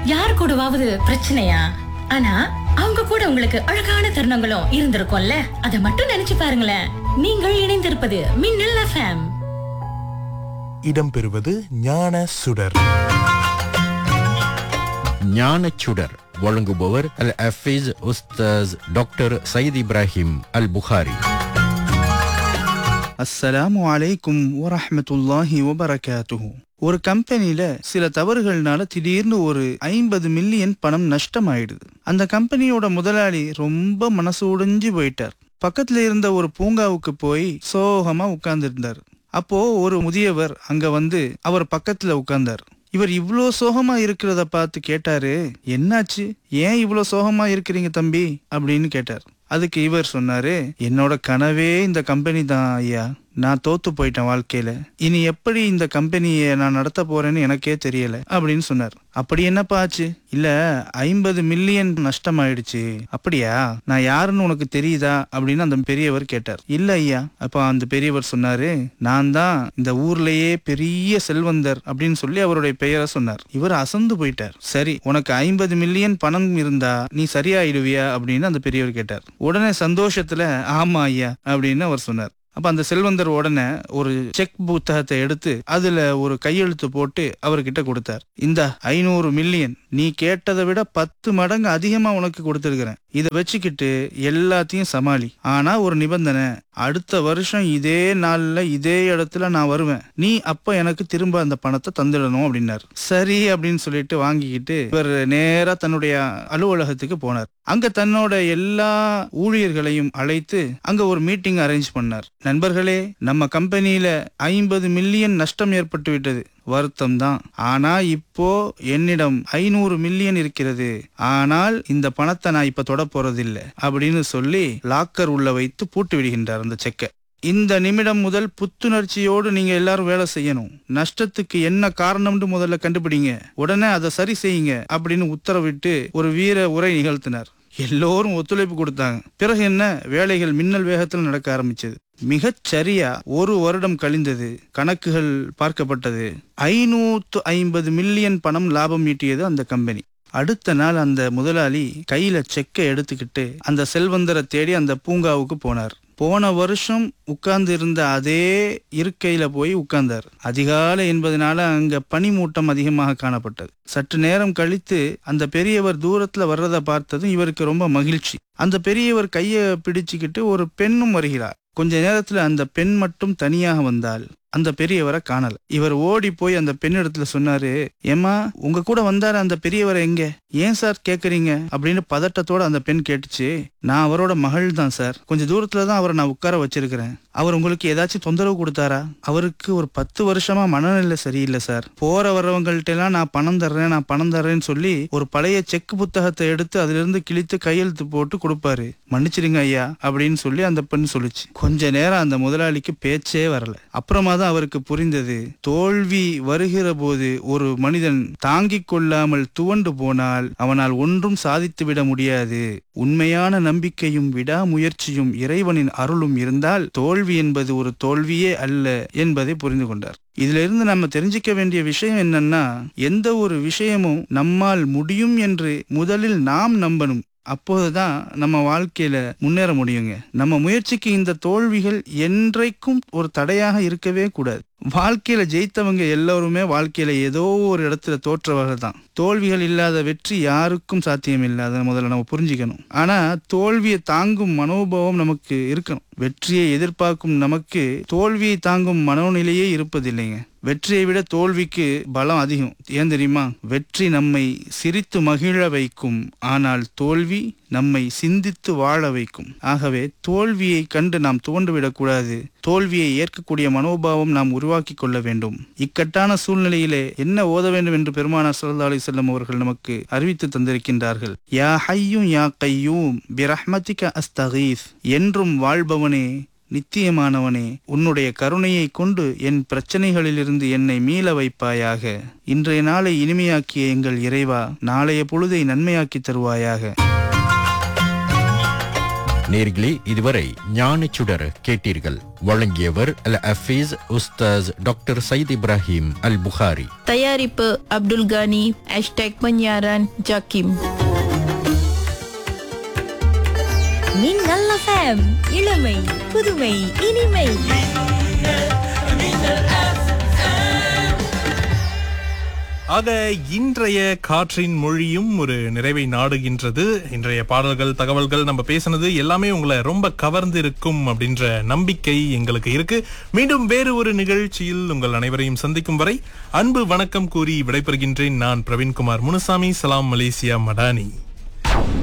யார் கூடவாவது பிரச்சனையா ஆனா அவங்க கூட உங்களுக்கு அழகான தருணங்களும் இருந்திருக்கும்ல அத மட்டும் நினைச்சு பாருங்களேன் நீங்கள் இணைந்திருப்பது மின்னல் எஃப்எம் இடம்பெறுவது ஞான சுடர் ஞானச்சுடர் வழங்குபவர் அல் அஃபீஸ் உஸ்தாஸ் டாக்டர் சயீத் இப்ராஹிம் அல் புகாரி அஸ்ஸலாமு அலைக்கும் வரஹ்மத்துல்லாஹி வபரகாத்துஹு ஒரு கம்பெனில சில தவறுகள்னால திடீர்னு ஒரு ஐம்பது மில்லியன் பணம் நஷ்டமாயிடுது அந்த கம்பெனியோட முதலாளி ரொம்ப மனசு உடைஞ்சு போயிட்டார் பக்கத்துல இருந்த ஒரு பூங்காவுக்கு போய் சோகமா உட்கார்ந்திருந்தார் அப்போ ஒரு முதியவர் அங்க வந்து அவர் பக்கத்துல உட்கார்ந்தார் இவர் இவ்ளோ சோகமா இருக்கிறத பார்த்து கேட்டாரு என்னாச்சு ஏன் இவ்ளோ சோகமா இருக்கிறீங்க தம்பி அப்படின்னு கேட்டார் அதுக்கு இவர் சொன்னாரு என்னோட கனவே இந்த கம்பெனி தான் ஐயா நான் தோத்து போயிட்டேன் வாழ்க்கையில இனி எப்படி இந்த கம்பெனியை நான் நடத்த போறேன்னு எனக்கே தெரியல அப்படின்னு சொன்னார் அப்படி என்னப்பா ஆச்சு இல்ல ஐம்பது மில்லியன் நஷ்டமாயிடுச்சு அப்படியா நான் யாருன்னு உனக்கு தெரியுதா அப்படின்னு அந்த பெரியவர் கேட்டார் இல்ல ஐயா அப்ப அந்த பெரியவர் சொன்னாரு நான் தான் இந்த ஊர்லயே பெரிய செல்வந்தர் அப்படின்னு சொல்லி அவருடைய பெயரை சொன்னார் இவர் அசந்து போயிட்டார் சரி உனக்கு ஐம்பது மில்லியன் பணம் இருந்தா நீ சரியாயிடுவியா அப்படின்னு அந்த பெரியவர் கேட்டார் உடனே சந்தோஷத்துல ஆமா ஐயா அப்படின்னு அவர் சொன்னார் அப்ப அந்த செல்வந்தர் உடனே ஒரு செக் புத்தகத்தை எடுத்து அதுல ஒரு கையெழுத்து போட்டு அவர்கிட்ட கொடுத்தார் இந்த ஐநூறு மில்லியன் நீ கேட்டதை விட பத்து மடங்கு அதிகமா உனக்கு கொடுத்திருக்கிறேன் இதை வச்சுக்கிட்டு எல்லாத்தையும் சமாளி ஆனா ஒரு நிபந்தனை அடுத்த வருஷம் இதே நாள்ல இதே இடத்துல நான் வருவேன் நீ அப்ப எனக்கு திரும்ப அந்த பணத்தை தந்துடணும் அப்படின்னாரு சரி அப்படின்னு சொல்லிட்டு வாங்கிக்கிட்டு இவர் நேரா தன்னுடைய அலுவலகத்துக்கு போனார் அங்க தன்னோட எல்லா ஊழியர்களையும் அழைத்து அங்க ஒரு மீட்டிங் அரேஞ்ச் பண்ணார் நண்பர்களே நம்ம கம்பெனியில ஐம்பது மில்லியன் நஷ்டம் ஏற்பட்டு விட்டது வருத்தம் தான் ஆனா இப்போ என்னிடம் ஐநூறு மில்லியன் இருக்கிறது ஆனால் இந்த பணத்தை நான் இப்ப தொட போறதில்ல அப்படின்னு சொல்லி லாக்கர் உள்ள வைத்து பூட்டு விடுகின்றார் அந்த செக்கை இந்த நிமிடம் முதல் புத்துணர்ச்சியோடு நீங்க எல்லாரும் வேலை செய்யணும் நஷ்டத்துக்கு என்ன காரணம்னு முதல்ல கண்டுபிடிங்க உடனே அதை சரி செய்யுங்க அப்படின்னு உத்தரவிட்டு ஒரு வீர உரை நிகழ்த்தினார் எல்லோரும் ஒத்துழைப்பு கொடுத்தாங்க பிறகு என்ன வேலைகள் மின்னல் வேகத்தில் நடக்க ஆரம்பிச்சது மிகச் சரியா ஒரு வருடம் கழிந்தது கணக்குகள் பார்க்கப்பட்டது ஐநூத்து ஐம்பது மில்லியன் பணம் லாபம் ஈட்டியது அந்த கம்பெனி அடுத்த நாள் அந்த முதலாளி கையில செக்கை எடுத்துக்கிட்டு அந்த செல்வந்தரை தேடி அந்த பூங்காவுக்கு போனார் போன வருஷம் உட்கார்ந்து இருந்த அதே இருக்கையில போய் உட்கார்ந்தார் அதிகாலை என்பதனால அங்க பனிமூட்டம் அதிகமாக காணப்பட்டது சற்று நேரம் கழித்து அந்த பெரியவர் தூரத்துல வர்றதை பார்த்ததும் இவருக்கு ரொம்ப மகிழ்ச்சி அந்த பெரியவர் கையை பிடிச்சுக்கிட்டு ஒரு பெண்ணும் வருகிறார் கொஞ்ச நேரத்துல அந்த பெண் மட்டும் தனியாக வந்தால் அந்த பெரியவரை காணல இவர் ஓடி போய் அந்த பெண்ணிடத்துல சொன்னாரு ஏமா உங்க கூட வந்தாரு அந்த பெரியவரை எங்க ஏன் சார் கேக்குறீங்க அப்படின்னு பதட்டத்தோட அந்த பெண் கேட்டுச்சு நான் அவரோட மகள் தான் சார் கொஞ்சம் தூரத்துல தான் அவரை நான் உட்கார வச்சிருக்கிறேன் அவர் உங்களுக்கு ஏதாச்சும் தொந்தரவு கொடுத்தாரா அவருக்கு ஒரு பத்து வருஷமா மனநிலை சரியில்லை சார் போற வர்றவங்கள்ட்ட எல்லாம் நான் பணம் தர்றேன் நான் பணம் தர்றேன்னு சொல்லி ஒரு பழைய செக் புத்தகத்தை எடுத்து அதுல இருந்து கிழித்து கையெழுத்து போட்டு கொடுப்பாரு மன்னிச்சிடுங்க ஐயா அப்படின்னு சொல்லி அந்த பெண் சொல்லுச்சு கொஞ்ச நேரம் அந்த முதலாளிக்கு பேச்சே வரல அப்புறமா தான் அவருக்கு புரிந்தது தோல்வி வருகிற போது ஒரு மனிதன் தாங்கிக் கொள்ளாமல் துவண்டு போனால் அவனால் ஒன்றும் சாதித்து விட முடியாது உண்மையான நம்பிக்கையும் விடாமுயற்சியும் இறைவனின் அருளும் இருந்தால் தோல்வி என்பது ஒரு தோல்வியே அல்ல என்பதை புரிந்து கொண்டார் இதுல இருந்து நம்ம தெரிஞ்சுக்க வேண்டிய விஷயம் என்னன்னா எந்த ஒரு விஷயமும் நம்மால் முடியும் என்று முதலில் நாம் நம்பணும் அப்போதுதான் நம்ம வாழ்க்கையில முன்னேற முடியுங்க நம்ம முயற்சிக்கு இந்த தோல்விகள் என்றைக்கும் ஒரு தடையாக இருக்கவே கூடாது வாழ்க்கையில ஜெயித்தவங்க எல்லோருமே வாழ்க்கையில ஏதோ ஒரு இடத்துல தோற்றவர்கள் தான் தோல்விகள் இல்லாத வெற்றி யாருக்கும் சாத்தியம் இல்லை அதை முதல்ல நம்ம புரிஞ்சுக்கணும் ஆனா தோல்வியை தாங்கும் மனோபாவம் நமக்கு இருக்கணும் வெற்றியை எதிர்பார்க்கும் நமக்கு தோல்வியை தாங்கும் மனோநிலையே இருப்பதில்லைங்க வெற்றியை விட தோல்விக்கு பலம் அதிகம் ஏன் தெரியுமா வெற்றி நம்மை சிரித்து மகிழ வைக்கும் ஆனால் தோல்வி நம்மை சிந்தித்து வாழ வைக்கும் ஆகவே தோல்வியை கண்டு நாம் துவண்டுவிடக்கூடாது தோல்வியை ஏற்கக்கூடிய மனோபாவம் நாம் உருவாக்கி கொள்ள வேண்டும் இக்கட்டான சூழ்நிலையிலே என்ன ஓத வேண்டும் என்று பெருமானார் ஸல்லல்லாஹு அலைஹி வஸல்லம் அவர்கள் நமக்கு அறிவித்து தந்திருக்கின்றார்கள் யா ஹையும் யா கையூம் பிரஹ்மதிக அஸ்தகீஸ் என்றும் வாழ்பவனே நித்தியமானவனே உன்னுடைய கருணையை கொண்டு என் பிரச்சனைகளிலிருந்து என்னை மீள வைப்பாயாக இன்றைய நாளை இனிமையாக்கிய எங்கள் இறைவா நாளைய பொழுதை நன்மையாக்கி தருவாயாக நேர்களே இதுவரை ஞான சுடர் கேட்டீர்கள் வழங்கியவர் அல் அஃபீஸ் உஸ்தாஸ் டாக்டர் சயீத் இப்ராஹிம் அல் புகாரி தயாரிப்பு அப்துல் கானி ஹேஷ்டேக் பன்யாரன் ஜாக்கிம் மின்னல் எஃப்எம் இளமை புதுமை இனிமை ஆக இன்றைய காற்றின் மொழியும் ஒரு நிறைவை நாடுகின்றது இன்றைய பாடல்கள் தகவல்கள் நம்ம பேசுனது எல்லாமே உங்களை ரொம்ப கவர்ந்து இருக்கும் அப்படின்ற நம்பிக்கை எங்களுக்கு இருக்கு மீண்டும் வேறு ஒரு நிகழ்ச்சியில் உங்கள் அனைவரையும் சந்திக்கும் வரை அன்பு வணக்கம் கூறி விடைபெறுகின்றேன் நான் பிரவீன்குமார் முனுசாமி சலாம் மலேசியா மடானி